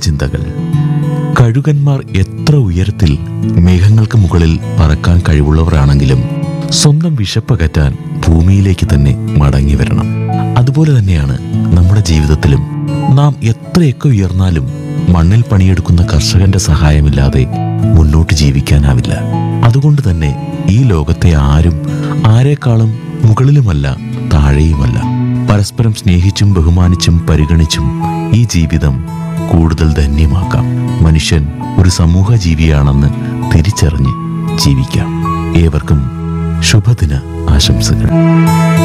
ചിന്തകൾ കഴുകന്മാർ എത്ര ഉയരത്തിൽ മേഘങ്ങൾക്ക് മുകളിൽ പറക്കാൻ കഴിവുള്ളവരാണെങ്കിലും സ്വന്തം വിശപ്പകറ്റാൻ ഭൂമിയിലേക്ക് തന്നെ മടങ്ങി വരണം അതുപോലെ തന്നെയാണ് നമ്മുടെ ജീവിതത്തിലും നാം എത്രയൊക്കെ ഉയർന്നാലും മണ്ണിൽ പണിയെടുക്കുന്ന കർഷകന്റെ സഹായമില്ലാതെ മുന്നോട്ട് ജീവിക്കാനാവില്ല അതുകൊണ്ട് തന്നെ ഈ ലോകത്തെ ആരും ആരെക്കാളും മുകളിലുമല്ല താഴെയുമല്ല പരസ്പരം സ്നേഹിച്ചും ബഹുമാനിച്ചും പരിഗണിച്ചും ഈ ജീവിതം കൂടുതൽ ധന്യമാക്കാം മനുഷ്യൻ ഒരു സമൂഹ ജീവിയാണെന്ന് തിരിച്ചറിഞ്ഞ് ജീവിക്കാം ഏവർക്കും ശുഭദിന ആശംസകൾ